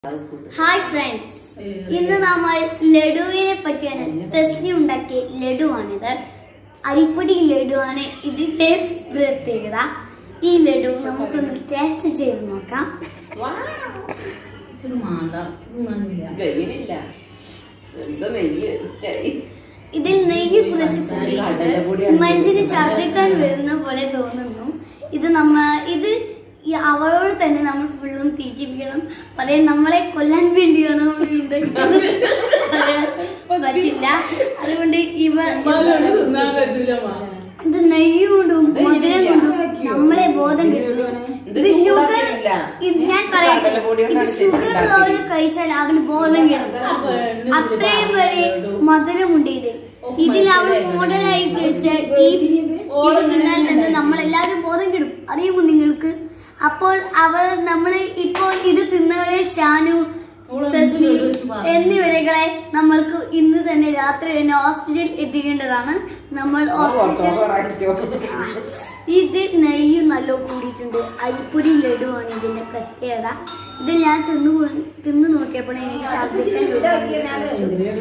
Hi friends ഇന്ന് നമ്മൾ ലഡുവിനെ പറ്റിയാണ് തെസ്ലി ഉണ്ടാക്കിയ ലഡുവാണിത് അരിപ്പൊടി ലഡുവാണ് ഇതിന്റെ പ്രത്യേകത ഈ ലഡു നമുക്കൊന്ന് ടേസ്റ്റ് ചെയ്ത് നോക്കാം ഇച്ചിരി മാണ്ട തിന്നാനില്ല കഴിയണില്ല എന്താ നെയ്യ് ഇഷ്ടായി ഇതിൽ നെയ്യ് കുറച്ച് കൂടിയിട്ടുണ്ട് മഞ്ചിന് ഛർദ്ദിക്കാൻ വരുന്ന പോലെ തോന്നുന്നു ഇത് നമ്മ ഇത് ഈ അവളോട് തന്നെ നമ്മൾ ഫുള്ളും തീറ്റിപ്പിക്കണം പറയാൻ നമ്മളെ കൊല്ലാൻ വേണ്ടിയാണ് നമ്മൾ ഉണ്ടാക്കുന്നത്. പറയാൻ പറ്റില്ല അതുകൊണ്ട് ഇവ തിന്നാൻ പറ്റൂല മാ. ഇത് നെയ്യ് കൊണ്ടും മധുരം കൊണ്ടും നമ്മളെ ബോധം കിട്ടുന്നു ഇത് ഷുഗർ ഇത് ഞാൻ പറയാം ഇത് കടലപ്പൊടി കൊണ്ടാണ് ഷുഗർ ഉണ്ടാക്കിയത്. ഉള്ളവര് കഴിച്ചാൽ അവന് ബോധം കിട്ടും അത്രയും വരെ മധുരമുണ്ട് ഇതിൽ ഇതിൽ അവൾ മോഡലായി കഴിച്ച ഈ ഇത് തിന്നാൽ തന്നെ നമ്മളെല്ലാവരും ബോധം കിടും അറിയുമോ നിങ്ങൾക്ക് അപ്പോൾ അവൾ നമ്മൾ ഇപ്പോൾ ഇത് തിന്നവരെ ഷാനു ഓള് എന്ത് തസ്ലി ലഡു വെച്ച് പറഞ്ഞു? എന്നിവരെകളെ നമ്മൾക്ക് ഇന്ന് തന്നെ രാത്രി തന്നെ ഹോസ്പിറ്റലിൽ എത്തിക്കേണ്ടതാണ് നമ്മൾ ഹോസ്പിറ്റൽ ഇത് നെയ്യ് നല്ല കൂടിയിട്ടുണ്ട് അരിപ്പൊടി ലഡുവാണ് ഇതിന്റെ പ്രത്യേകത ഇത് ഞാൻ തിന്നു പോ- തിന്നു നോക്കിയപ്പോൾ എനിക്ക് ഛർദ്ദിക്കാൻ